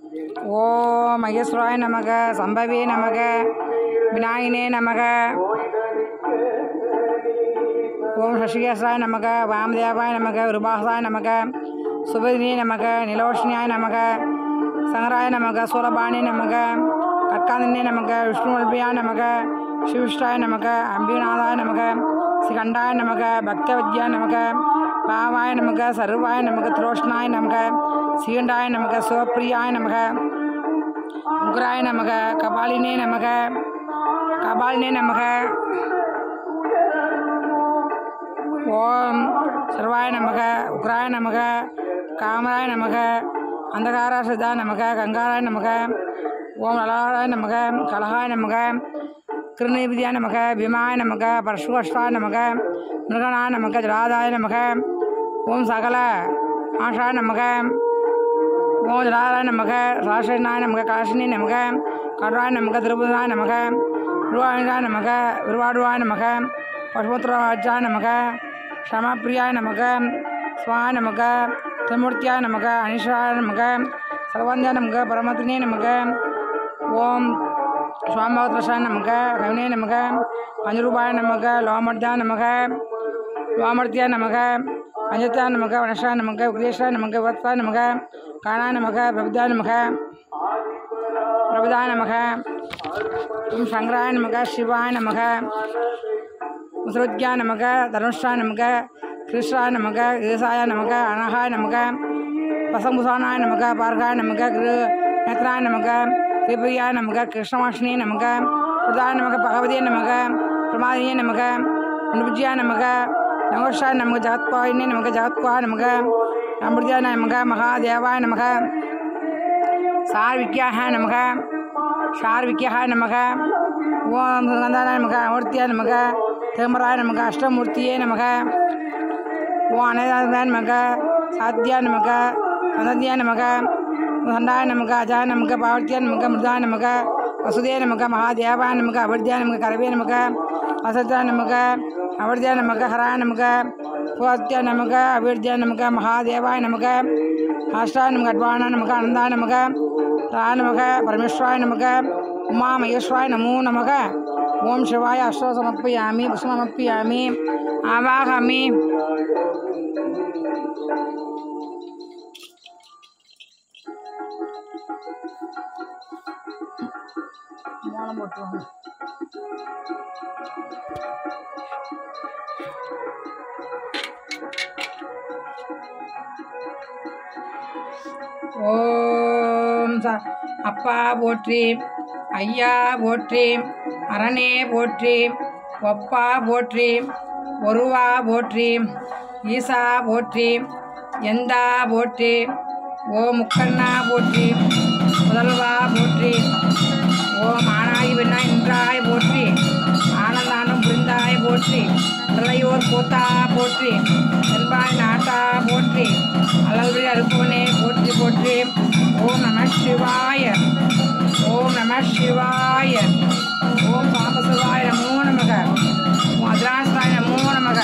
ஓம் மகேஸ்வராய நமக சம்பவே நமக விநாயகனே நமக ஓம் சசிகேசாய நமக வாமதேவாய நமக விருபாசாய நமக சுபதினே நமக நிலோஷ்ணியாய நமக சங்கராய நமக சூலபாணி நமக கற்காந்தனே நமக விஷ்ணுவல்பியாய நமக சிவிஷ்டாய நமக அம்பிநாதாய நமக ஸ்ரீகண்டாய நமக பக்தவித்யா நமக பாவாய நமக சர்வாய நமக திரோஷ்ணாய நமக சீகண்டாய நமக சிவப்பிரியாய நமக உக்ராய நமக கபாலினே நமக கபாலினே நமக ஓம் சர்வாய நமக உக்ராய நமக காமராய நமக அந்தகார சிதா நமக கங்காராய நமக ஓம் நலாராய நமக கலகாய நமக கிருநீபிதியாய நமக பீமாய நமக பரசுகஷ்டாய நமக மிருகனாய நமக ஜலாதாய நமக ஓம் சகல ஆஷாய நமக ஓம் ஜலாராய நமக சாஸ்திரநாய நமக காசினி நமக கடாய நமக திருபுதனாய நமக விருவாயுதாய நமக விருவாடுவாய நமக பசுபுத்திரவாச்சாய நமக ஷமப்பிரியாய நமக ஸ்வாய நமக திரிமூர்த்தியாய நமக அனிஷாய நமக சர்வந்தியா நமக பரமத்தினே நமக ஓம் சுவாமபத்ரசாய நமக ரவினே நமக பஞ்சரூபாய நமக லோமர்த்தியா நமக லோமர்த்தியா நமக பஞ்சத்தா நமக வனஷா நமக உக்ரேஷாய நமக விவத்சா நமக காணாய நமக பிரபுதா நமக பிரபுதா நமக ஓம் சங்கராய நமக சிவாய நமக முசருத்யா நமக தனுஷா நமக கிருஷ்ணாய நமக ஈசாய நமக அனகாய நமக பசம்புசானாய நமக பார்காய நமக கிரு நேத்ராய நமக கிருபிரியாய நமக கிருஷ்ணவாஷினே நமக பிரதாய நமக பகவதியே நமக பிரமாதினியே நமக அனுபுஜியா நமக நகோஷாய நமக ஜகத்பாயினே நமக ஜகத்குவாய நமக அமிர்தியாய நமக மகாதேவாய நமக சார்விக்யாக நமக சார்விக்யாக நமக ஓம் சுகந்தாய நமக அமூர்த்தியா நமக தேமராய நமக அஷ்டமூர்த்தியே நமக ஓ அனதாய நமக சாத்தியா நமக சந்ததியா நமக சண்டாய நமக அஜாய நமக பாவர்த்தியா நமக மிருதாய நமக வசுதே நமக மகாதேவாய நமக அபிர்தியா நமக கரவே நமக வசத்யா நமக அபிர்தியா நமக ஹராய நமக புவத்யா நமக அபிர்தியா நமக மகாதேவாய நமக அஷ்டாய நமக அட்வானா நமக அனந்தாய நமக ராய நமக பரமேஸ்வராய நமக உமா மகேஸ்வராய நமோ நமக ஓம் சிவாய அஷ்டோ சமர்ப்பயாமி புஷ்பமர்ப்பயாமி ஆவாகாமி மோளம் போட்டுருவாங்க ஓம் ச அப்பா போற்றி ஐயா போற்றி அரணே போற்றி ஒப்பா போற்றி ஒருவா போற்றி ஈசா போற்றி எந்தா போற்றி ஓ முக்கண்ணா போற்றி முதல்வா போற்றி ஓம் ஆனாய் பெண்ணாய் நின்றாய் போற்றி ஆனந்தானம் புரிந்தாய் போற்றி இளையோர் போத்தா போற்றி என்பாய் நாட்டா போற்றி அழல்வழி அறுப்பவனே போற்றி போற்றி ஓம் நம சிவாய ஓம் நம சிவாய ஓம் சாம்பசிவாய நமோ நமக ஓம் அத்ராசாய நமோ நமக